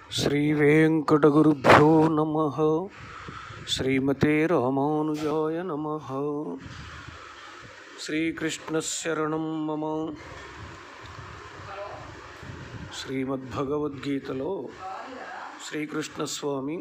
శ్రీవేంకటగురుభ్యో నమ శ్రీమతే రామానుజాయ నమ శ్రీకృష్ణశరణం మమ శ్రీమద్భగవద్గీతలో శ్రీకృష్ణస్వామి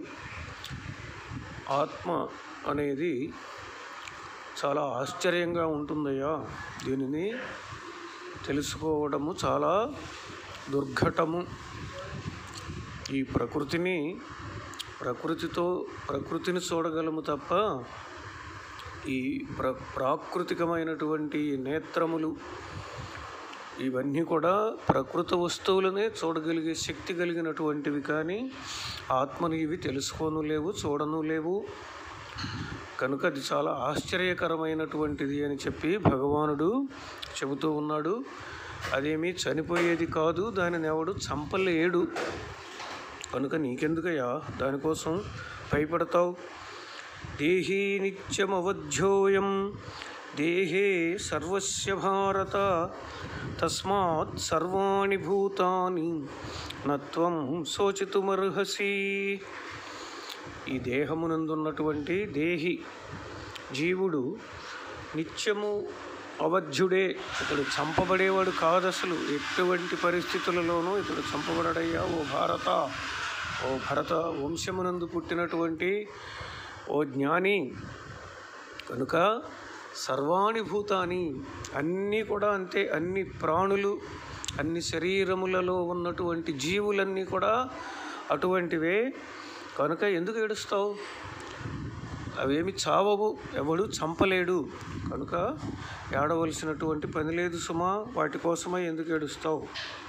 ఆత్మ అనేది చాలా ఆశ్చర్యంగా ఉంటుందయ్యా దీనిని తెలుసుకోవడము చాలా దుర్ఘటము ఈ ప్రకృతిని ప్రకృతితో ప్రకృతిని చూడగలము తప్ప ఈ ప్ర ప్రాకృతికమైనటువంటి నేత్రములు ఇవన్నీ కూడా ప్రకృతి వస్తువులనే చూడగలిగే శక్తి కలిగినటువంటివి కానీ ఆత్మని ఇవి తెలుసుకోను లేవు చూడను లేవు కనుక అది చాలా ఆశ్చర్యకరమైనటువంటిది అని చెప్పి భగవానుడు చెబుతూ ఉన్నాడు అదేమీ చనిపోయేది కాదు దానిని ఎవడు చంపలేడు కనుక నీకెందుకయ్యా దానికోసం భయపడతావు దేహీ నిత్యమవధ్యోయం దేహే సర్వస్య భారత తస్మాత్ సర్వాణి భూతాని నత్వం శోచితుమర్హసి ఈ దేహమునందున్నటువంటి దేహి జీవుడు నిత్యము అవధ్యుడే ఇతడు చంపబడేవాడు కాదు అసలు ఎటువంటి పరిస్థితులలోనూ ఇతడు చంపబడయ్యా ఓ భారత ఓ భరత వంశమునందు పుట్టినటువంటి ఓ జ్ఞాని కనుక సర్వాణి భూతాని అన్నీ కూడా అంతే అన్ని ప్రాణులు అన్ని శరీరములలో ఉన్నటువంటి జీవులన్నీ కూడా అటువంటివే కనుక ఎందుకు ఏడుస్తావు అవేమి చావవు ఎవడు చంపలేడు కనుక ఏడవలసినటువంటి పని లేదు సుమా వాటి కోసమై ఎందుకు ఏడుస్తావు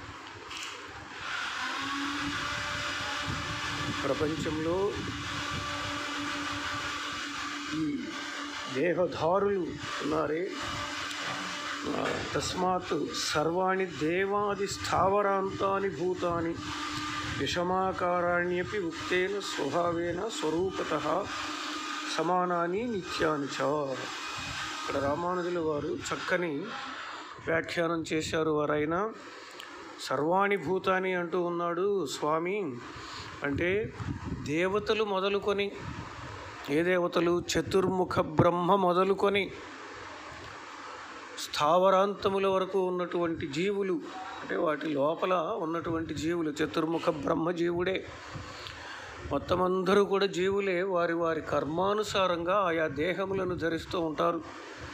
ప్రపంచంలో ఈ దేహధారులు ఉన్నారే ఆ, తస్మాత్ సర్వాణి దేవాది స్థావరాంతాని భూతాని విషమాకారాణ్యపి ఉక్తేన స్వభావేన స్వరూపత సమానాని నిత్యాని చ ఇక్కడ రామానుజుల వారు చక్కని వ్యాఖ్యానం చేశారు వారైనా సర్వాణి భూతాని అంటూ ఉన్నాడు స్వామి అంటే దేవతలు మొదలుకొని ఏ దేవతలు చతుర్ముఖ బ్రహ్మ మొదలుకొని స్థావరాంతముల వరకు ఉన్నటువంటి జీవులు అంటే వాటి లోపల ఉన్నటువంటి జీవులు చతుర్ముఖ బ్రహ్మ జీవుడే మొత్తం అందరూ కూడా జీవులే వారి వారి కర్మానుసారంగా ఆయా దేహములను ధరిస్తూ ఉంటారు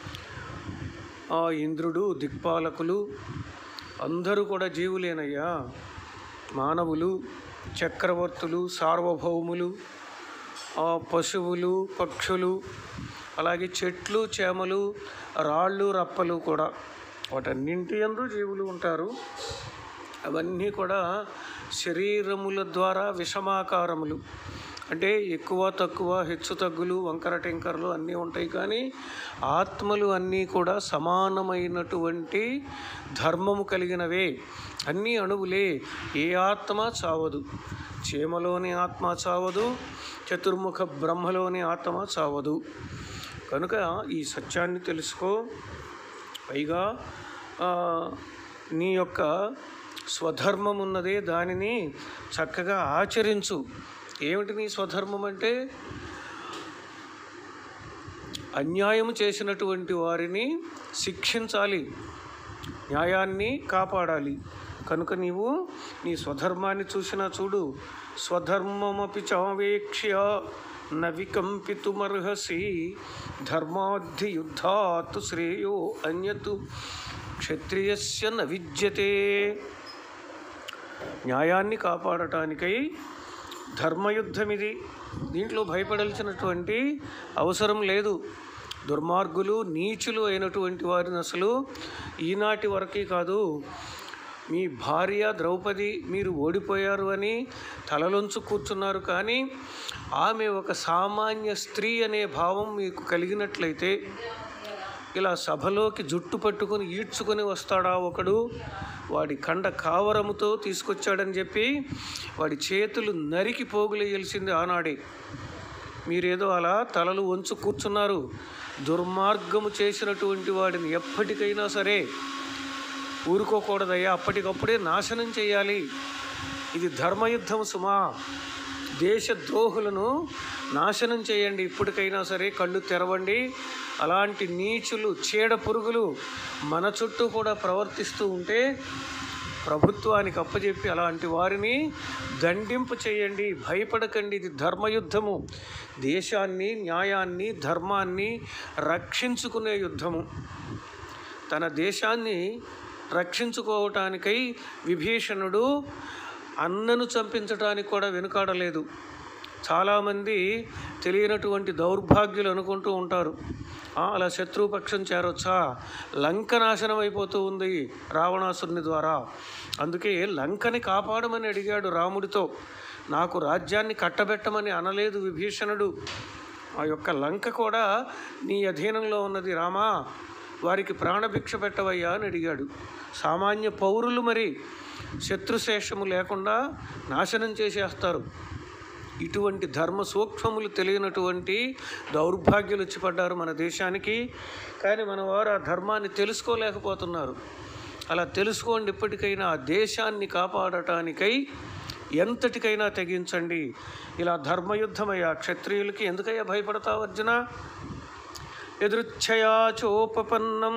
ఆ ఇంద్రుడు దిక్పాలకులు అందరూ కూడా జీవులేనయ్యా మానవులు చక్రవర్తులు సార్వభౌములు ఆ పశువులు పక్షులు అలాగే చెట్లు చేమలు రాళ్ళు రప్పలు కూడా వాటన్నింటి అందు జీవులు ఉంటారు అవన్నీ కూడా శరీరముల ద్వారా విషమాకారములు అంటే ఎక్కువ తక్కువ హెచ్చు తగ్గులు వంకర టెంకర్లు అన్నీ ఉంటాయి కానీ ఆత్మలు అన్నీ కూడా సమానమైనటువంటి ధర్మము కలిగినవే అన్నీ అణువులే ఏ ఆత్మ చావదు చీమలోని ఆత్మ చావదు చతుర్ముఖ బ్రహ్మలోని ఆత్మ చావదు కనుక ఈ సత్యాన్ని తెలుసుకో పైగా ఆ, నీ యొక్క స్వధర్మం ఉన్నదే దానిని చక్కగా ఆచరించు ఏమిటి నీ స్వధర్మం అంటే అన్యాయం చేసినటువంటి వారిని శిక్షించాలి న్యాయాన్ని కాపాడాలి కనుక నీవు నీ స్వధర్మాన్ని చూసినా చూడు స్వధర్మమపి చావేక్ష్య న వికంపితుమర్హసి ధర్మాద్ధి యుద్ధాత్ శ్రేయో అన్యతు క్షత్రియస్య న విద్యతే న్యాయాన్ని కాపాడటానికై ధర్మయుద్ధం ఇది దీంట్లో భయపడాల్సినటువంటి అవసరం లేదు దుర్మార్గులు నీచులు అయినటువంటి వారిని అసలు ఈనాటి వరకే కాదు మీ భార్య ద్రౌపది మీరు ఓడిపోయారు అని తలలొంచు కూర్చున్నారు కానీ ఆమె ఒక సామాన్య స్త్రీ అనే భావం మీకు కలిగినట్లయితే ఇలా సభలోకి జుట్టు పట్టుకొని ఈడ్చుకొని వస్తాడా ఒకడు వాడి కండ కావరముతో తీసుకొచ్చాడని చెప్పి వాడి చేతులు నరికి పోగులేయాల్సింది ఆనాడే మీరేదో అలా తలలు వంచు కూర్చున్నారు దుర్మార్గము చేసినటువంటి వాడిని ఎప్పటికైనా సరే ఊరుకోకూడదయ్యా అప్పటికప్పుడే నాశనం చేయాలి ఇది ధర్మయుద్ధం సుమా దేశ ద్రోహులను నాశనం చేయండి ఇప్పటికైనా సరే కళ్ళు తెరవండి అలాంటి నీచులు చీడ పురుగులు మన చుట్టూ కూడా ప్రవర్తిస్తూ ఉంటే ప్రభుత్వానికి అప్పచెప్పి అలాంటి వారిని దండింపు చేయండి భయపడకండి ఇది ధర్మయుద్ధము దేశాన్ని న్యాయాన్ని ధర్మాన్ని రక్షించుకునే యుద్ధము తన దేశాన్ని రక్షించుకోవటానికై విభీషణుడు అన్నను చంపించడానికి కూడా వెనుకాడలేదు చాలామంది తెలియనటువంటి దౌర్భాగ్యులు అనుకుంటూ ఉంటారు "ఆ, అలా శత్రుపక్షం చేరొచ్చా లంక నాశనం అయిపోతూ ఉంది రావణాసురుని ద్వారా అందుకే లంకని కాపాడమని అడిగాడు రాముడితో నాకు రాజ్యాన్ని కట్టబెట్టమని అనలేదు విభీషణుడు ఆ యొక్క లంక కూడా నీ అధీనంలో ఉన్నది రామా వారికి ప్రాణభిక్ష పెట్టవయ్యా అని అడిగాడు సామాన్య పౌరులు మరి శత్రుశేషము లేకుండా నాశనం చేసేస్తారు ఇటువంటి ధర్మ సూక్ష్మములు తెలియనటువంటి దౌర్భాగ్యులు వచ్చి పడ్డారు మన దేశానికి కానీ మన వారు ఆ ధర్మాన్ని తెలుసుకోలేకపోతున్నారు అలా తెలుసుకోండి ఇప్పటికైనా ఆ దేశాన్ని కాపాడటానికై ఎంతటికైనా తెగించండి ఇలా ధర్మయుద్ధమయ్యా క్షత్రియులకి ఎందుకయ్యా భయపడతావు అర్జున ఎదృచ్ఛయా చోపపన్నం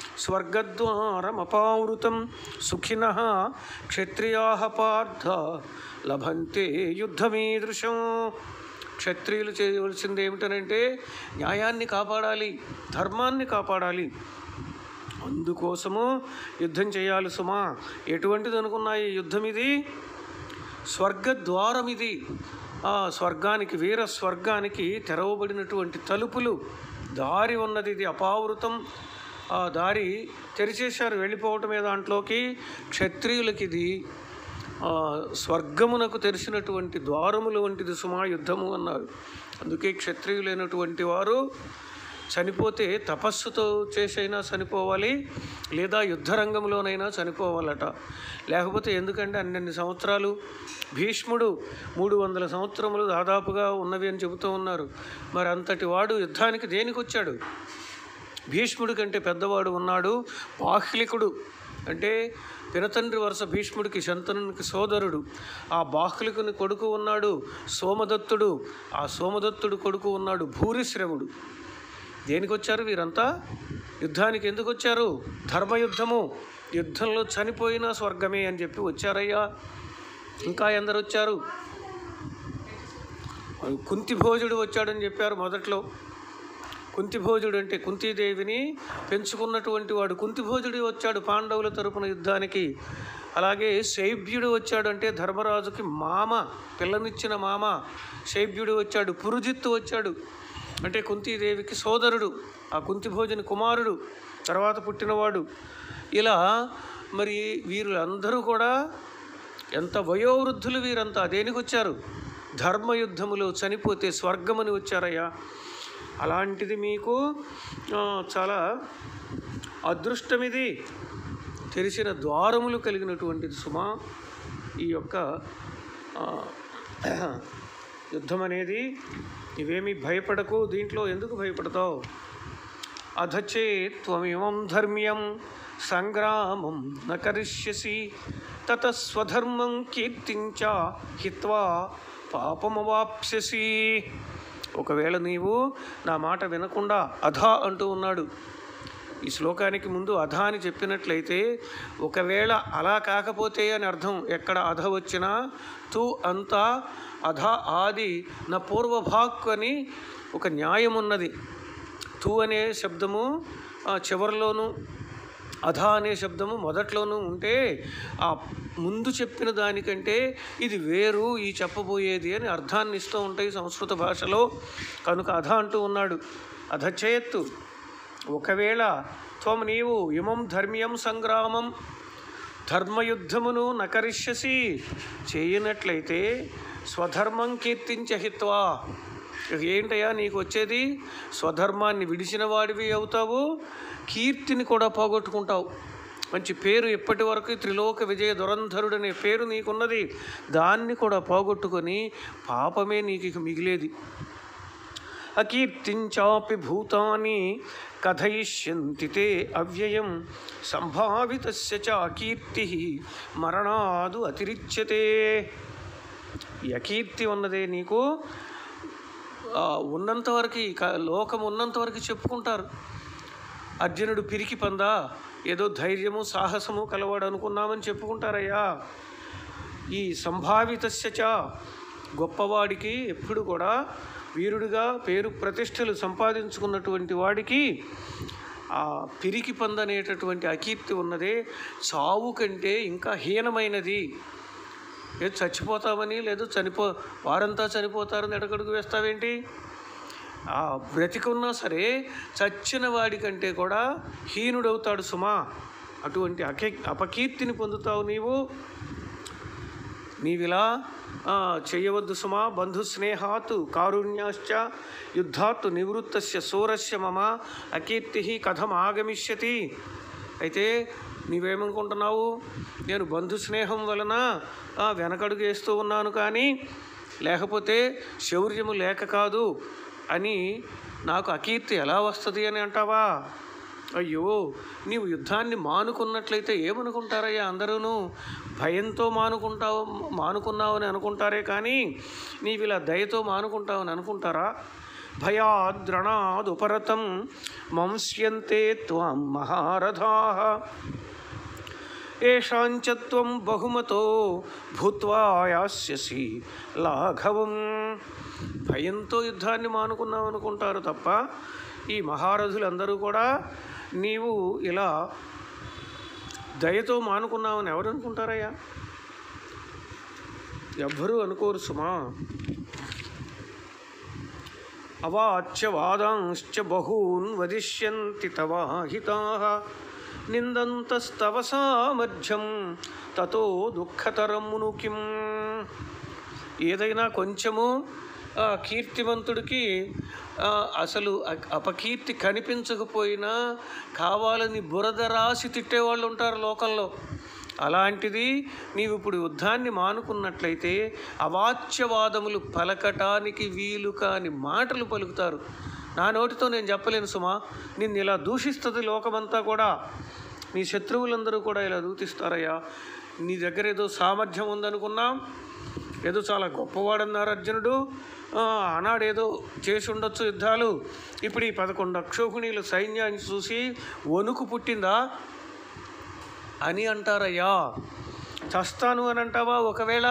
స్వర్గద్వారమపావృతం సుఖిన క్షత్రియా పార్థ లభంతే యుద్ధమీదృశం క్షత్రియులు చేయవలసింది ఏమిటనంటే న్యాయాన్ని కాపాడాలి ధర్మాన్ని కాపాడాలి అందుకోసము యుద్ధం చేయాలి సుమా ఎటువంటిది అనుకున్నాయి యుద్ధం ఇది స్వర్గద్వారం ఇది ఆ స్వర్గానికి వీర స్వర్గానికి తెరవబడినటువంటి తలుపులు దారి ఉన్నది ఇది అపావృతం ఆ దారి తెరిచేశారు వెళ్ళిపోవటమే దాంట్లోకి క్షత్రియులకి ఇది ఆ, స్వర్గమునకు తెరిచినటువంటి ద్వారములు వంటిది సుమా యుద్ధము అన్నారు అందుకే క్షత్రియులైనటువంటి వారు చనిపోతే తపస్సుతో చేసైనా చనిపోవాలి లేదా యుద్ధరంగంలోనైనా చనిపోవాలట లేకపోతే ఎందుకంటే అన్నన్ని సంవత్సరాలు భీష్ముడు మూడు వందల సంవత్సరములు దాదాపుగా ఉన్నవి అని చెబుతూ ఉన్నారు మరి అంతటి వాడు యుద్ధానికి దేనికి వచ్చాడు భీష్ముడి కంటే పెద్దవాడు ఉన్నాడు బాహ్లికుడు అంటే పినతండ్రి వరుస భీష్ముడికి శంతనునికి సోదరుడు ఆ బాహ్లికుని కొడుకు ఉన్నాడు సోమదత్తుడు ఆ సోమదత్తుడు కొడుకు ఉన్నాడు భూరిశ్రవుడు దేనికి వచ్చారు వీరంతా యుద్ధానికి ఎందుకు వచ్చారు ధర్మయుద్ధము యుద్ధంలో చనిపోయినా స్వర్గమే అని చెప్పి వచ్చారయ్యా ఇంకా ఎందరు వచ్చారు కుంతిభోజుడు వచ్చాడని చెప్పారు మొదట్లో కుంతిభోజుడు అంటే కుంతీదేవిని పెంచుకున్నటువంటి వాడు కుంతిభోజుడు వచ్చాడు పాండవుల తరపున యుద్ధానికి అలాగే శైబ్యుడు వచ్చాడు అంటే ధర్మరాజుకి మామ పిల్లనిచ్చిన మామ శైబ్యుడు వచ్చాడు పురుజిత్తు వచ్చాడు అంటే కుంతీదేవికి సోదరుడు ఆ కుంతిభోజుని కుమారుడు తర్వాత పుట్టినవాడు ఇలా మరి వీరులందరూ కూడా ఎంత వయోవృద్ధులు వీరంతా దేనికి వచ్చారు ధర్మయుద్ధములో చనిపోతే స్వర్గమని వచ్చారయ్యా అలాంటిది మీకు ఆ, చాలా అదృష్టం ఇది తెరిచిన ద్వారములు కలిగినటువంటిది సుమా ఈ యొక్క ఆ, యుద్ధం అనేది ఇవేమీ భయపడకు దీంట్లో ఎందుకు భయపడతావు అధచే త్వమిమం ధర్మ్యం సంగ్రామం న కరిష్యసి తత స్వధర్మం కీర్తించ హిత్వా పాపమవాప్స్యసి ఒకవేళ నీవు నా మాట వినకుండా అధ అంటూ ఉన్నాడు ఈ శ్లోకానికి ముందు అధ అని చెప్పినట్లయితే ఒకవేళ అలా కాకపోతే అని అర్థం ఎక్కడ అధ వచ్చినా తు అంతా అధ ఆది నా పూర్వభాక్ అని ఒక న్యాయం ఉన్నది తు అనే శబ్దము ఆ, చివరిలోను అధ అనే శబ్దము మొదట్లోనూ ఉంటే ఆ ముందు చెప్పిన దానికంటే ఇది వేరు ఈ చెప్పబోయేది అని అర్థాన్ని ఇస్తూ ఉంటాయి సంస్కృత భాషలో కనుక అధ అంటూ ఉన్నాడు అధచేత్తు ఒకవేళ త్వం నీవు ఇమం ధర్మ్యం సంగ్రామం ధర్మయుద్ధమును నకరిష్యసి చేయనట్లయితే స్వధర్మం కీర్తించహిత్వా ఇక ఏంటయ్యా నీకు వచ్చేది స్వధర్మాన్ని విడిచిన వాడివి అవుతావు కీర్తిని కూడా పోగొట్టుకుంటావు మంచి పేరు ఎప్పటి వరకు త్రిలోక విజయ దురంధరుడు అనే పేరు నీకున్నది దాన్ని కూడా పోగొట్టుకొని పాపమే నీకు ఇక మిగిలేది అకీర్తించాపి భూతాని కథయిష్యంతి తే అవ్యయం సంభావితస్య చ అకీర్తి మరణాదు అతిరిచ్యతే ఈ అకీర్తి ఉన్నదే నీకు ఆ, ఉన్నంత వరకు ఈ క- లోకం ఉన్నంత వరకు చెప్పుకుంటారు అర్జునుడు పిరికి పందా ఏదో ధైర్యము సాహసము కలవాడు అనుకున్నామని చెప్పుకుంటారయ్యా ఈ సంభావితస్య చ గొప్పవాడికి ఎప్పుడు కూడా వీరుడిగా పేరు ప్రతిష్టలు సంపాదించుకున్నటువంటి వాడికి ఆ పిరికి పందనేటటువంటి అకీర్తి ఉన్నదే చావు కంటే ఇంకా హీనమైనది ఏదో చచ్చిపోతామని లేదు చనిపో వారంతా చనిపోతారని ఎడగడుగు వేస్తావేంటి ఆ బ్రతికున్నా సరే చచ్చిన వాడి కంటే కూడా హీనుడవుతాడు సుమా అటువంటి అకే అపకీర్తిని పొందుతావు నీవు నీవిలా ఆ, చేయవద్దు సుమా బంధు స్నేహాత్ కారుణ్యాశ్చ యుద్ధాత్ నివృత్తస్య సూరస్య మమ అకీర్తి కథం ఆగమిష్యతి అయితే నీవేమనుకుంటున్నావు నేను బంధు స్నేహం వలన ఆ, వెనకడుగు వేస్తూ ఉన్నాను కానీ లేకపోతే శౌర్యము లేక కాదు అని నాకు అకీర్తి ఎలా వస్తుంది అని అంటావా అయ్యో నీవు యుద్ధాన్ని మానుకున్నట్లయితే ఏమనుకుంటారయ్యా అందరూను భయంతో మానుకుంటావు మానుకున్నావని అనుకుంటారే కానీ నీవు ఇలా దయతో మానుకుంటావని అనుకుంటారా భయాద్రణాదుపరతం మంస్యంతే త్వం మహారథా ఏషాంచత్వం బహుమతో భూత్వా యాస్యసి లాఘవం భయంతో యుద్ధాన్ని మానుకున్నావు అనుకుంటారు తప్ప ఈ మహారథులందరూ కూడా నీవు ఇలా దయతో మానుకున్నావని ఎవరు అనుకుంటారయ్యా ఎవ్వరూ అనుకోరు సుమా అవాచ్య వాదాంశ్చ బహూన్ వదిష్యంతి తవాహితా నిందంతస్తవ సామర్థ్యం తతో దుఃఖతరమును కిం ఏదైనా కొంచెము ఆ, కీర్తివంతుడికి ఆ, అసలు అ- అపకీర్తి కనిపించకపోయినా కావాలని బురద రాసి తిట్టేవాళ్ళు ఉంటారు లోకంలో అలాంటిది నీవు ఇప్పుడు యుద్ధాన్ని మానుకున్నట్లయితే అవాచ్యవాదములు పలకటానికి వీలు కాని మాటలు పలుకుతారు నా నోటితో నేను చెప్పలేను సుమా నిన్ను ఇలా దూషిస్తుంది లోకమంతా కూడా నీ శత్రువులందరూ కూడా ఇలా దూతిస్తారయ్యా నీ దగ్గర ఏదో సామర్థ్యం ఉందనుకున్నాం ఏదో చాలా గొప్పవాడన్నారు అర్జునుడు ఆ, ఆనాడు ఏదో చేసి ఉండొచ్చు యుద్ధాలు ఇప్పుడు ఈ పదకొండు అక్షోహిణీల సైన్యాన్ని చూసి వణుకు పుట్టిందా అని అంటారయ్యా చస్తాను అని అంటావా ఒకవేళ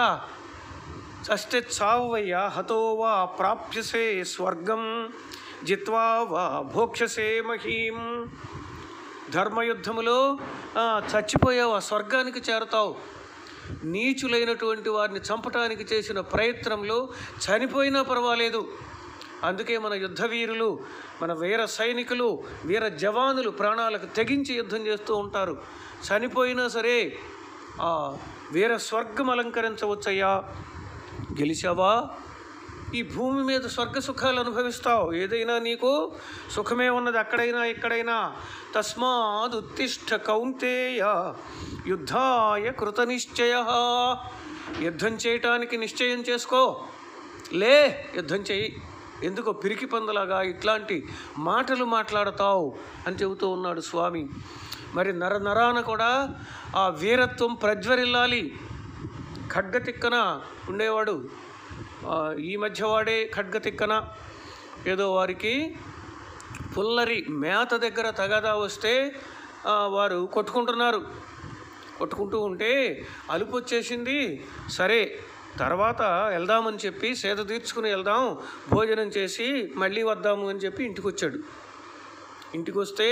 చస్తే చావయ్యా హతో వా ప్రాప్యసే స్వర్గం జిత్వా వా భోక్షసే మహీం ధర్మయుద్ధములో ఆ, చచ్చిపోయావు ఆ స్వర్గానికి చేరతావు నీచులైనటువంటి వారిని చంపటానికి చేసిన ప్రయత్నంలో చనిపోయినా పర్వాలేదు అందుకే మన యుద్ధ వీరులు మన వీర సైనికులు వీర జవానులు ప్రాణాలకు తెగించి యుద్ధం చేస్తూ ఉంటారు చనిపోయినా సరే ఆ వీర స్వర్గం అలంకరించవచ్చయ్యా గెలిచావా ఈ భూమి మీద స్వర్గ సుఖాలు అనుభవిస్తావు ఏదైనా నీకు సుఖమే ఉన్నది అక్కడైనా ఇక్కడైనా తస్మాద్ ఉత్తిష్ట కౌంతేయ యుద్ధాయ కృత నిశ్చయ యుద్ధం చేయటానికి నిశ్చయం చేసుకో లే యుద్ధం చేయి ఎందుకో పిరికి పందలాగా ఇట్లాంటి మాటలు మాట్లాడతావు అని చెబుతూ ఉన్నాడు స్వామి మరి నర నరాన కూడా ఆ వీరత్వం ప్రజ్వరిల్లాలి ఖడ్గతిక్కన ఉండేవాడు ఆ, ఈ మధ్య వాడే ఖడ్గతిక్కన ఏదో వారికి పుల్లరి మేత దగ్గర తగదా వస్తే ఆ, వారు కొట్టుకుంటున్నారు కొట్టుకుంటూ ఉంటే అలుపు వచ్చేసింది సరే తర్వాత వెళ్దామని చెప్పి సేద తీర్చుకుని వెళ్దాం భోజనం చేసి మళ్ళీ వద్దాము అని చెప్పి ఇంటికి వచ్చాడు ఇంటికి వస్తే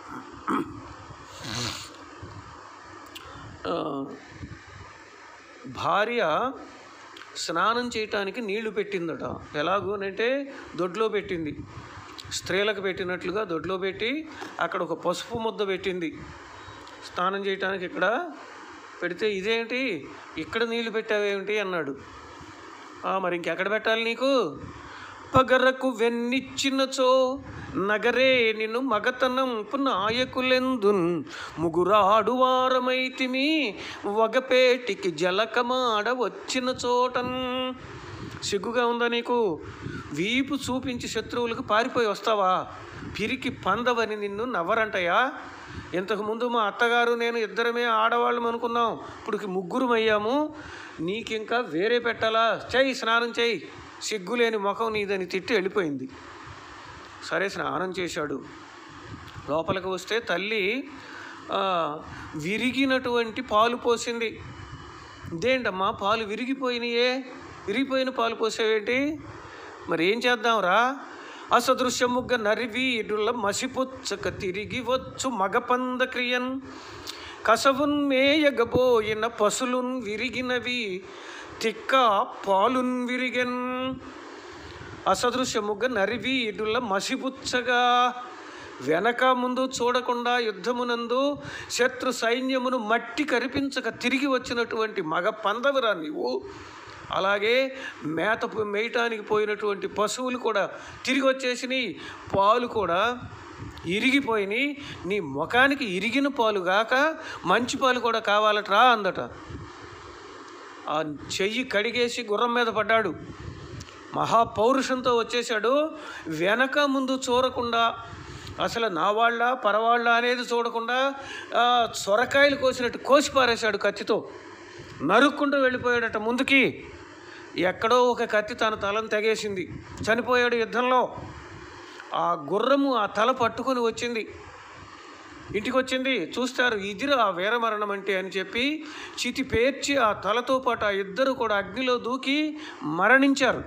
ఆ, భార్య స్నానం చేయటానికి నీళ్లు పెట్టిందట ఎలాగూ అంటే దొడ్లో పెట్టింది స్త్రీలకు పెట్టినట్లుగా దొడ్లో పెట్టి అక్కడ ఒక పసుపు ముద్ద పెట్టింది స్నానం చేయటానికి ఇక్కడ పెడితే ఇదేంటి ఇక్కడ నీళ్లు పెట్టావేమిటి అన్నాడు "ఆ, మరి ఇంకెక్కడ పెట్టాలి నీకు పగరకు వెన్నిచ్చినచో నగరే నిన్ను మగతనం నాయకులెందున్ ముగురాడు వారమైతిమి వగపేటికి జలకమాడ వచ్చిన చోటన్ సిగ్గుగా ఉందా నీకు వీపు చూపించి శత్రువులకు పారిపోయి వస్తావా పిరికి పందవని నిన్ను నవ్వరంటయా ఇంతకుముందు మా అత్తగారు నేను ఇద్దరమే ఆడవాళ్ళం అనుకున్నాం ఇప్పుడు ముగ్గురం అయ్యాము నీకింకా వేరే పెట్టాలా చెయ్యి స్నానం చెయ్యి సిగ్గులేని ముఖం నీదని తిట్టి వెళ్ళిపోయింది సరే స్నానం చేశాడు లోపలికి వస్తే తల్లి ఆ, విరిగినటువంటి పాలు పోసింది ఇదేంటమ్మా పాలు విరిగిపోయినాయే విరిగిపోయిన పాలు పోసేవేంటి మరి ఏం చేద్దాంరా అసదృశ్యముగ్గ నరివి ఇడుల మసిపుచ్చక తిరిగి వచ్చు మగపంద క్రియన్ కసవున్ మేయగబోయిన పసులున్ విరిగినవి తిక్క పాలున్ విరిగెన్ అసదృశ్యముగా నరివి ఇడుల మసిపుచ్చగా వెనక ముందు చూడకుండా యుద్ధమునందు శత్రు సైన్యమును మట్టి కరిపించక తిరిగి వచ్చినటువంటి మగ పందవరా నీవు అలాగే మేత పో- మేయటానికి పోయినటువంటి పశువులు కూడా తిరిగి వచ్చేసినాయి పాలు కూడా ఇరిగిపోయినాయి నీ ముఖానికి ఇరిగిన పాలు గాక మంచి పాలు కూడా కావాలట్రా అందట ఆ చెయ్యి కడిగేసి గుర్రం మీద పడ్డాడు మహాపౌరుషంతో వచ్చేసాడు వెనక ముందు చూడకుండా అసలు నా వాళ్ళ పరవాళ్ళ అనేది చూడకుండా ఆ, సొరకాయలు కోసినట్టు కోసి పారేశాడు కత్తితో నరుక్కుంటూ వెళ్ళిపోయాడట ముందుకి ఎక్కడో ఒక కత్తి తన తలను తెగేసింది చనిపోయాడు యుద్ధంలో ఆ గుర్రము ఆ తల పట్టుకొని వచ్చింది ఇంటికి వచ్చింది చూస్తారు ఇదిరా ఆ వీరమరణం అంటే అని చెప్పి చితి పేర్చి ఆ తలతో పాటు ఆ ఇద్దరు కూడా అగ్నిలో దూకి మరణించారు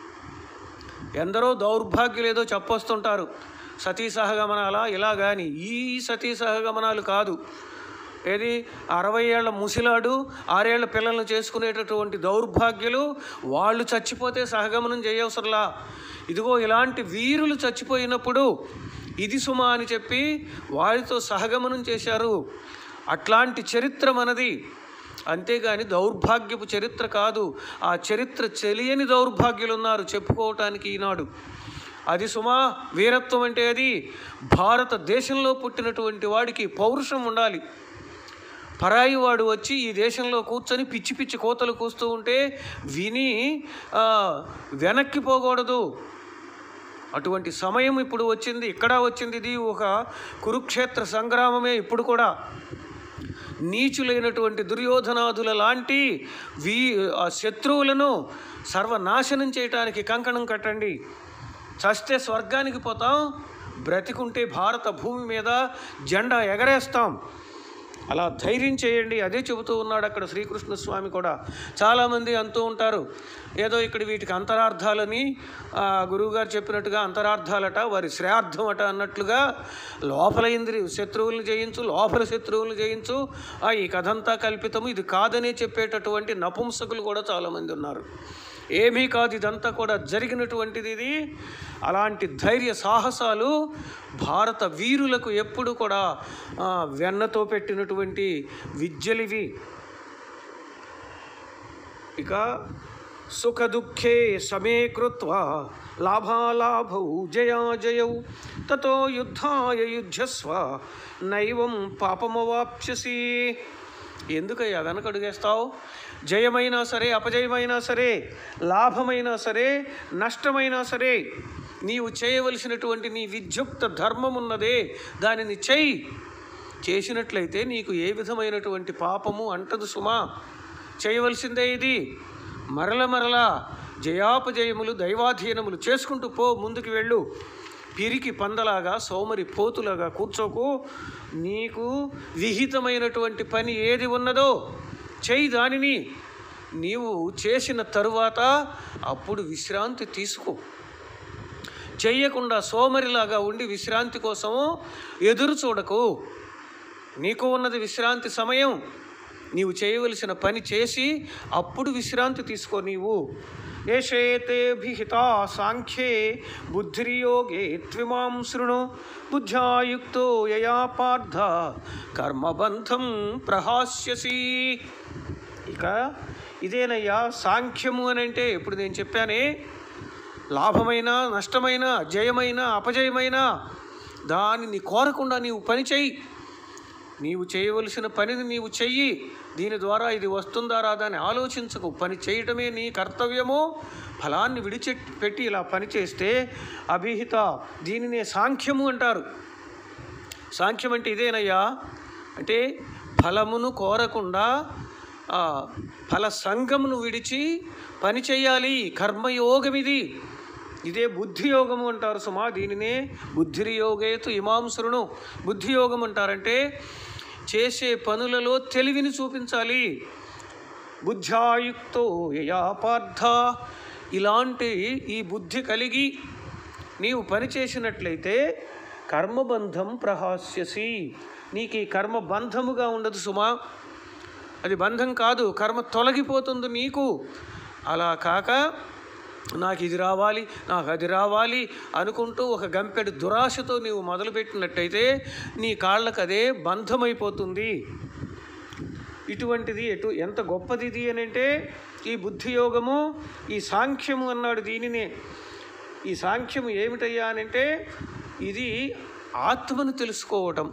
ఎందరో దౌర్భాగ్యులేదో చెప్పొస్తుంటారు సతీ సహగమనాలా ఇలా కానీ ఈ సతీ సహగమనాలు కాదు ఏది అరవై ఏళ్ల ముసిలాడు ఆరేళ్ల పిల్లలను చేసుకునేటటువంటి దౌర్భాగ్యులు వాళ్ళు చచ్చిపోతే సహగమనం చేయవసరలా ఇదిగో ఇలాంటి వీరులు చచ్చిపోయినప్పుడు ఇది సుమా అని చెప్పి వారితో సహగమనం చేశారు అట్లాంటి చరిత్ర మనది అంతేగాని దౌర్భాగ్యపు చరిత్ర కాదు ఆ చరిత్ర తెలియని దౌర్భాగ్యులు ఉన్నారు చెప్పుకోవటానికి ఈనాడు అది సుమా వీరత్వం అంటే అది భారతదేశంలో పుట్టినటువంటి వాడికి పౌరుషం ఉండాలి పరాయి వాడు వచ్చి ఈ దేశంలో కూర్చొని పిచ్చి పిచ్చి కోతలు కూస్తూ ఉంటే విని ఆ, వెనక్కి పోకూడదు అటువంటి సమయం ఇప్పుడు వచ్చింది ఇక్కడ వచ్చింది ఇది ఒక కురుక్షేత్ర సంగ్రామమే ఇప్పుడు కూడా నీచులైనటువంటి దుర్యోధనాదుల లాంటి వీ ఆ శత్రువులను సర్వనాశనం చేయటానికి కంకణం కట్టండి చస్తే స్వర్గానికి పోతాం బ్రతికుంటే భారత భూమి మీద జెండా ఎగరేస్తాం అలా ధైర్యం చేయండి అదే చెబుతూ ఉన్నాడు అక్కడ శ్రీకృష్ణ స్వామి కూడా చాలామంది అంటూ ఉంటారు ఏదో ఇక్కడ వీటికి అంతరార్థాలని ఆ, గురువుగారు చెప్పినట్టుగా అంతరార్థాలట వారి శ్రేయార్థం అట అన్నట్లుగా లోపల ఇంద్రి శత్రువులను జయించు లోపల శత్రువులను జయించు ఆ, ఈ కథంతా కల్పితము ఇది కాదనే చెప్పేటటువంటి నపుంసకులు కూడా చాలామంది ఉన్నారు ఏమీ కాదు ఇదంతా కూడా జరిగినటువంటిది ఇది అలాంటి ధైర్య సాహసాలు భారత వీరులకు ఎప్పుడు కూడా ఆ, వెన్నతో పెట్టినటువంటి విద్యలివి ఇక సుఖ దుఃఖే సమే కృత్వా లాభాలాభౌ జయాజయౌ తతో యుద్ధాయ యుద్ధస్వ నైవం పాపమవాప్స్యసి ఎందుకయ్యా వెనకడుగేస్తావు జయమైనా సరే అపజయమైనా సరే లాభమైనా సరే నష్టమైనా సరే నీవు చేయవలసినటువంటి నీ విద్యుక్త ధర్మం ఉన్నదే దానిని చెయ్యి చేసినట్లయితే నీకు ఏ విధమైనటువంటి పాపము అంటదు సుమా చేయవలసిందే ఇది మరల మరల జయాపజయములు దైవాధీనములు చేసుకుంటూ పో ముందుకు వెళ్ళు పిరికి పందలాగా సోమరి పోతులాగా కూర్చోకు నీకు విహితమైనటువంటి పని ఏది ఉన్నదో చేయి దానిని నీవు చేసిన తరువాత అప్పుడు విశ్రాంతి తీసుకో చెయ్యకుండా సోమరిలాగా ఉండి విశ్రాంతి కోసము ఎదురు చూడకు నీకు ఉన్నది విశ్రాంతి సమయం నీవు చేయవలసిన పని చేసి అప్పుడు విశ్రాంతి తీసుకో నీవు ఏషేతేభిహితా సాంఖ్యే బుద్ధిర్యోగే త్విమాం శృణు బుద్ధ్యాయుక్తో యయా పార్థ కర్మబంధం ప్రహాస్యసి ఇక ఇదేనయ్యా సాంఖ్యము అని అంటే ఇప్పుడు నేను చెప్పానే లాభమైన నష్టమైన జయమైన అపజయమైన దానిని కోరకుండా నీవు పని చేయి నీవు చేయవలసిన పనిని నీవు చెయ్యి దీని ద్వారా ఇది వస్తుందా రాదా అని ఆలోచించకు పని చేయటమే నీ కర్తవ్యము ఫలాన్ని విడిచి పెట్టి ఇలా పని చేస్తే అభిహిత దీనినే సాంఖ్యము అంటారు సాంఖ్యం అంటే ఇదేనయ్యా అంటే ఫలమును కోరకుండా ఆ, ఫల సంగమును విడిచి పని చేయాలి కర్మయోగం ఇది ఇదే బుద్ధియోగము అంటారు సుమా దీనినే బుద్ధిర్యోగేతు ఇమాంసురును బుద్ధియోగం అంటారంటే చేసే పనులలో తెలివిని చూపించాలి బుద్ధ్యాయుక్తో యయా పార్థ ఇలాంటి ఈ బుద్ధి కలిగి నీవు పని చేసినట్లయితే కర్మబంధం ప్రహాస్యసి నీకు ఈ కర్మ బంధముగా ఉండదు సుమా అది బంధం కాదు కర్మ తొలగిపోతుంది నీకు అలా కాక నాకు ఇది రావాలి నాకు అది రావాలి అనుకుంటూ ఒక గంపెడు దురాశతో నీవు మొదలుపెట్టినట్టయితే నీ కాళ్ళకు అదే బంధమైపోతుంది ఇటువంటిది ఎటు ఎంత గొప్పది ఇది అని అంటే ఈ బుద్ధియోగము ఈ సాంఖ్యము అన్నాడు దీనినే ఈ సాంఖ్యము ఏమిటయ్యా అని అంటే ఇది ఆత్మను తెలుసుకోవటం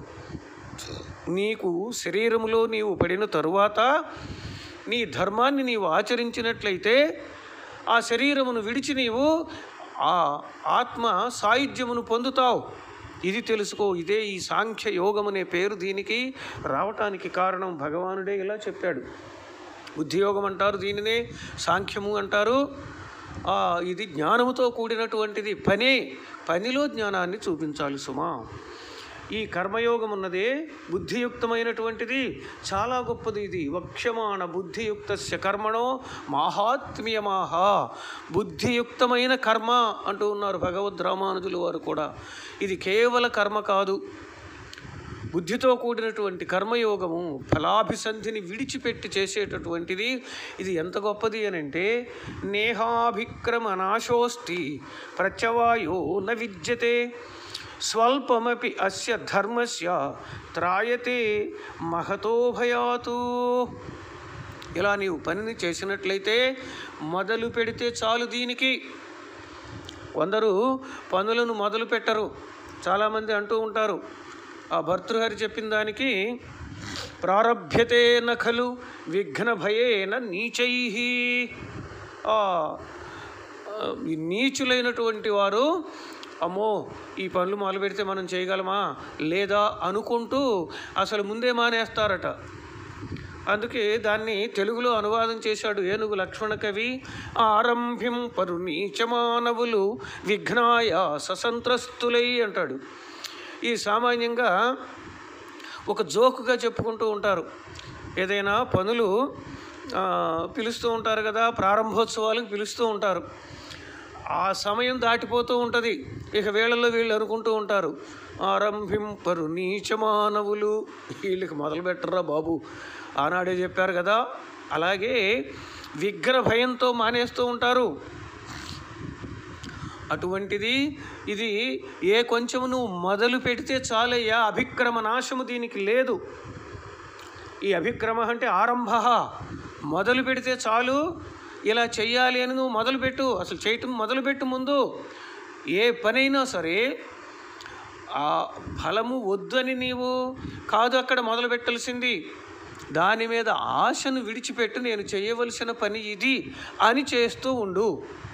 నీకు శరీరములో నీవు పడిన తరువాత నీ ధర్మాన్ని నీవు ఆచరించినట్లయితే ఆ శరీరమును విడిచి నీవు ఆ ఆత్మ సాయుధ్యమును పొందుతావు ఇది తెలుసుకో ఇదే ఈ సాంఖ్య యోగం అనే పేరు దీనికి రావటానికి కారణం భగవానుడే ఇలా చెప్పాడు బుద్ధియోగం అంటారు దీనినే సాంఖ్యము అంటారు ఆ, ఇది జ్ఞానముతో కూడినటువంటిది పనే పనిలో జ్ఞానాన్ని చూపించాలి సుమా ఈ కర్మయోగం ఉన్నదే బుద్ధియుక్తమైనటువంటిది చాలా గొప్పది ఇది వక్ష్యమాణ బుద్ధియుక్తస్య కర్మణో మాహాత్మ్యమాహ బుద్ధియుక్తమైన కర్మ అంటూ ఉన్నారు భగవద్ రామానుజులు వారు కూడా ఇది కేవల కర్మ కాదు బుద్ధితో కూడినటువంటి కర్మయోగము ఫలాభిసంధిని విడిచిపెట్టి చేసేటటువంటిది ఇది ఎంత గొప్పది అని అంటే నేహాభిక్రమ నాశోస్తి ప్రత్యవాయో న విద్యతే స్వల్పమపి అస్య ధర్మస్య త్రాయతే మహతో భయాతు ఇలా నీవు పనిని చేసినట్లయితే మొదలు పెడితే చాలు దీనికి కొందరు పనులను మొదలు పెట్టరు చాలామంది అంటూ ఉంటారు ఆ భర్తృహరి చెప్పిన దానికి ప్రారభ్యతే నఖలు విఘ్న భయేన నీచై ఆ, ఆ, ఈ నీచులైనటువంటి వారు అమ్మో ఈ పనులు మొదలు పెడితే మనం చేయగలమా లేదా అనుకుంటూ అసలు ముందే మానేస్తారట అందుకే దాన్ని తెలుగులో అనువాదం చేశాడు ఏనుగు లక్ష్మణ కవి ఆరంభ్యం పరు నీచమానవులు విఘ్నాయ ససంత్రస్తులై అంటాడు ఈ సామాన్యంగా ఒక జోకుగా చెప్పుకుంటూ ఉంటారు ఏదైనా పనులు ఆ, పిలుస్తూ ఉంటారు కదా ప్రారంభోత్సవాలకు పిలుస్తూ ఉంటారు ఆ సమయం దాటిపోతూ ఉంటుంది ఇక వేళల్లో వీళ్ళు అనుకుంటూ ఉంటారు ఆరంభింపరు నీచమానవులు వీళ్ళకి మొదలు పెట్టరా బాబు ఆనాడే చెప్పారు కదా అలాగే విగ్రహ భయంతో మానేస్తూ ఉంటారు అటువంటిది ఇది ఏ కొంచెం నువ్వు మొదలు పెడితే చాలయ్యా అభిక్రమ నాశము దీనికి లేదు ఈ అభిక్రమ అంటే ఆరంభ మొదలు పెడితే చాలు ఇలా చెయ్యాలి అని నువ్వు మొదలుపెట్టు అసలు చేయటం మొదలుపెట్టు ముందు ఏ పనైనా సరే ఆ ఫలము వద్దని నీవు కాదు అక్కడ మొదలు పెట్టాల్సింది దాని మీద ఆశను విడిచిపెట్టు నేను చేయవలసిన పని ఇది అని చేస్తూ ఉండు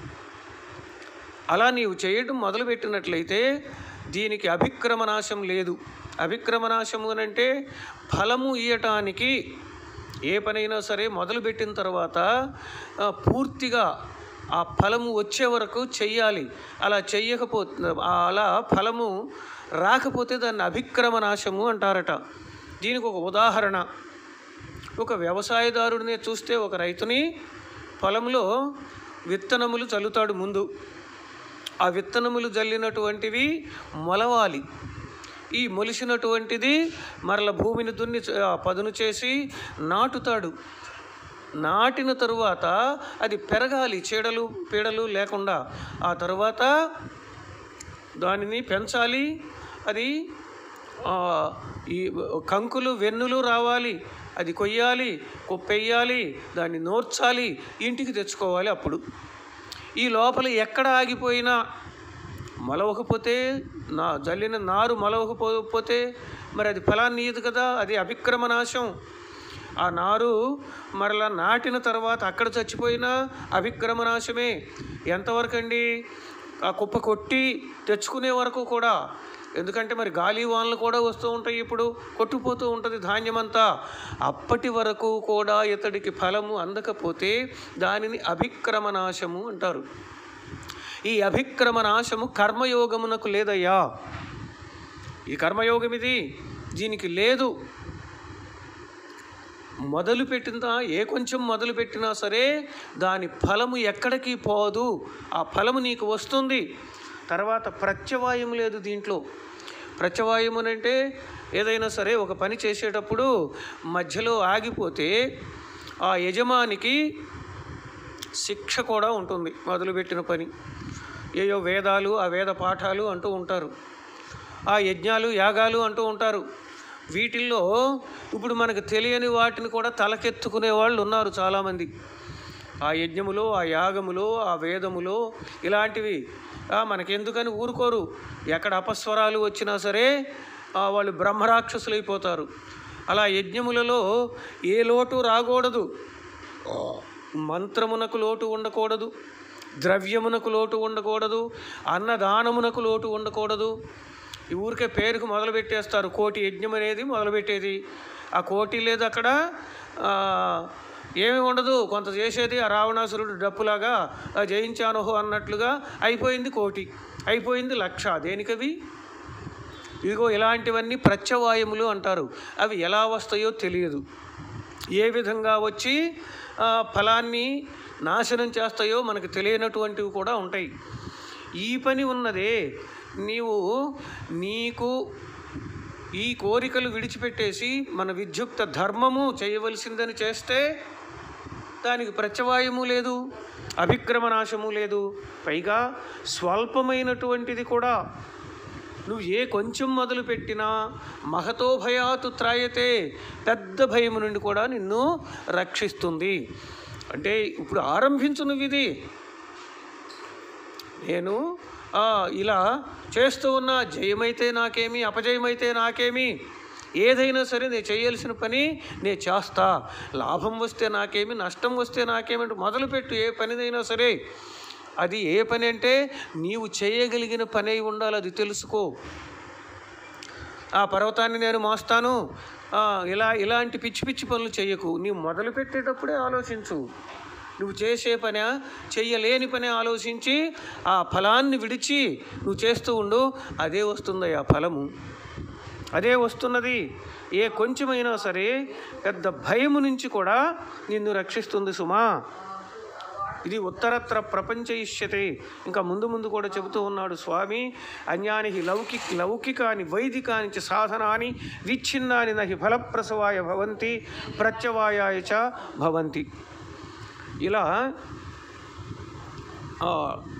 అలా నీవు చేయడం మొదలుపెట్టినట్లయితే దీనికి అభిక్రమనాశం లేదు అభిక్రమనాశము అని అంటే ఫలము ఇయ్యటానికి ఏ పనైనా సరే మొదలుపెట్టిన తర్వాత ఆ, పూర్తిగా ఆ ఫలము వచ్చే వరకు చెయ్యాలి అలా చెయ్యకపోతే అలా ఫలము రాకపోతే దాన్ని అభిక్రమనాశము అంటారట దీనికి ఒక ఉదాహరణ ఒక వ్యవసాయదారుడినే చూస్తే ఒక రైతుని పొలంలో విత్తనములు చల్లుతాడు ముందు ఆ విత్తనములు జల్లినటువంటివి మొలవాలి ఈ మొలిసినటువంటిది మరల భూమిని దున్ని ఆ, పదును చేసి నాటుతాడు నాటిన తరువాత అది పెరగాలి చీడలు పీడలు లేకుండా ఆ తరువాత దానిని పెంచాలి అది ఆ, ఈ కంకులు వెన్నులు రావాలి అది కొయ్యాలి కొప్పెయ్యాలి దాన్ని నోర్చాలి ఇంటికి తెచ్చుకోవాలి అప్పుడు ఈ లోపల ఎక్కడ ఆగిపోయినా మొలవకపోతే నా జల్లిన నారు మొలవకపోతే మరి అది ఫలాన్ని ఇయ్యదు కదా అది అభిక్రమ నాశం ఆ నారు మరలా నాటిన తర్వాత అక్కడ చచ్చిపోయినా అభిక్రమ నాశమే ఎంతవరకు అండి ఆ కుప్ప కొట్టి తెచ్చుకునే వరకు కూడా ఎందుకంటే మరి గాలి వానలు కూడా వస్తూ ఉంటాయి ఇప్పుడు కొట్టుపోతూ ఉంటుంది ధాన్యమంతా అప్పటి వరకు కూడా ఇతడికి ఫలము అందకపోతే దానిని అభిక్రమ నాశము అంటారు ఈ అభిక్రమ నాశము కర్మయోగమునకు లేదయ్యా ఈ కర్మయోగం ఇది దీనికి లేదు మొదలు పెట్టిన ఏ కొంచెం మొదలు పెట్టినా సరే దాని ఫలము ఎక్కడికి పోదు ఆ ఫలము నీకు వస్తుంది తర్వాత ప్రత్యవాయం లేదు దీంట్లో ప్రత్యవాయం అని అంటే ఏదైనా సరే ఒక పని చేసేటప్పుడు మధ్యలో ఆగిపోతే ఆ యజమానికి శిక్ష కూడా ఉంటుంది మొదలుపెట్టిన పని ఏయో వేదాలు ఆ వేద పాఠాలు అంటూ ఉంటారు ఆ యజ్ఞాలు యాగాలు అంటూ ఉంటారు వీటిల్లో ఇప్పుడు మనకు తెలియని వాటిని కూడా తలకెత్తుకునే వాళ్ళు ఉన్నారు చాలామంది ఆ యజ్ఞములో ఆ యాగములో ఆ వేదములో ఇలాంటివి ఆ, మనకెందుకని ఊరుకోరు ఎక్కడ అపస్వరాలు వచ్చినా సరే ఆ, వాళ్ళు బ్రహ్మరాక్షసులు అయిపోతారు అలా యజ్ఞములలో ఏ లోటు రాకూడదు మంత్రమునకు లోటు ఉండకూడదు ద్రవ్యమునకు లోటు ఉండకూడదు అన్నదానమునకు లోటు ఉండకూడదు ఈ ఊరికే పేరుకు మొదలు పెట్టేస్తారు కోటి యజ్ఞం అనేది మొదలుపెట్టేది ఆ కోటి లేదు అక్కడ ఆ, ఏమీ ఉండదు కొంత చేసేది ఆ రావణాసురుడు డప్పులాగా "ఆ, జయించానుహో అన్నట్లుగా అయిపోయింది కోటి అయిపోయింది లక్ష దేనికవి ఇదిగో ఇలాంటివన్నీ ప్రత్యవాయములు అంటారు అవి ఎలా వస్తాయో తెలియదు ఏ విధంగా వచ్చి ఆ, ఫలాన్ని నాశనం చేస్తాయో మనకు తెలియనటువంటివి కూడా ఉంటాయి ఈ పని ఉన్నదే నీవు నీకు ఈ కోరికలు విడిచిపెట్టేసి మన విద్యుక్త ధర్మము చేయవలసిందని చేస్తే దానికి ప్రత్యవాయము లేదు అభిక్రమ నాశము లేదు పైగా స్వల్పమైనటువంటిది కూడా నువ్వు ఏ కొంచెం మొదలు పెట్టినా మహతో భయాతు త్రాయతే పెద్ద భయము నుండి కూడా నిన్ను రక్షిస్తుంది అంటే ఇప్పుడు ఆరంభించు నువ్వు ఇది నేను ఆ, ఇలా చేస్తూ ఉన్న జయమైతే నాకేమి అపజయమైతే నాకేమి ఏదైనా సరే నేను చేయాల్సిన పని నేను చేస్తా లాభం వస్తే నాకేమి నష్టం వస్తే నాకేమి అంటే మొదలుపెట్టు ఏ పనిదైనా సరే అది ఏ పని అంటే నీవు చేయగలిగిన పని అయి ఉండాలి అది తెలుసుకో ఆ పర్వతాన్ని నేను మోస్తాను ఆ, ఇలా ఇలాంటి పిచ్చి పిచ్చి పనులు చేయకు నీవు మొదలు పెట్టేటప్పుడే ఆలోచించు నువ్వు చేసే పని చెయ్యలేని పని ఆలోచించి ఆ ఫలాన్ని విడిచి నువ్వు చేస్తూ ఉండు అదే వస్తుంది ఆ ఫలము అదే వస్తున్నది ఏ కొంచెమైనా సరే పెద్ద భయము నుంచి కూడా నిన్ను రక్షిస్తుంది సుమా ఇది ఉత్తరత్ర ప్రపంచ ఇష్యతే ఇంకా ముందు ముందు కూడా చెబుతూ ఉన్నాడు స్వామి అన్యాని లౌకిక లౌకికాని వైదికాని చ సాధనాని విచ్ఛిన్నాని నహి ఫలప్రసవాయ భవంతి ప్రత్యవాయాయ చ భవంతి ఇలా ఆ,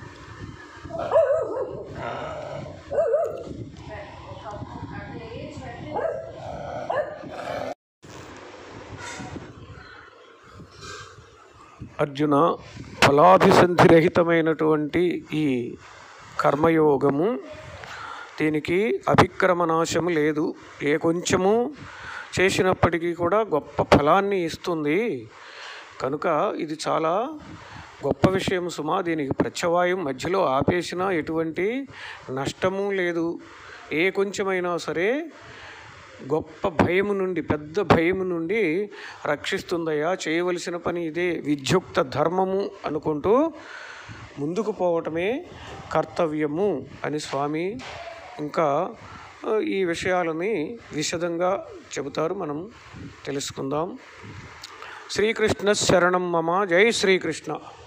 అర్జున ఫలాభిసంధిరహితమైనటువంటి ఈ కర్మయోగము దీనికి అభిక్రమ నాశము లేదు ఏ కొంచెము చేసినప్పటికీ కూడా గొప్ప ఫలాన్ని ఇస్తుంది కనుక ఇది చాలా గొప్ప విషయం సుమా దీనికి ప్రత్యవాయం మధ్యలో ఆపేసినా ఎటువంటి నష్టము లేదు ఏ కొంచెమైనా సరే గొప్ప భయము నుండి పెద్ద భయము నుండి రక్షిస్తుందయ్యా చేయవలసిన పని ఇదే విద్యుక్త ధర్మము అనుకుంటూ ముందుకు పోవటమే కర్తవ్యము అని స్వామి ఇంకా ఆ, ఈ విషయాలని విశదంగా చెబుతారు మనం తెలుసుకుందాం శ్రీకృష్ణ శరణం మమ జై శ్రీకృష్ణ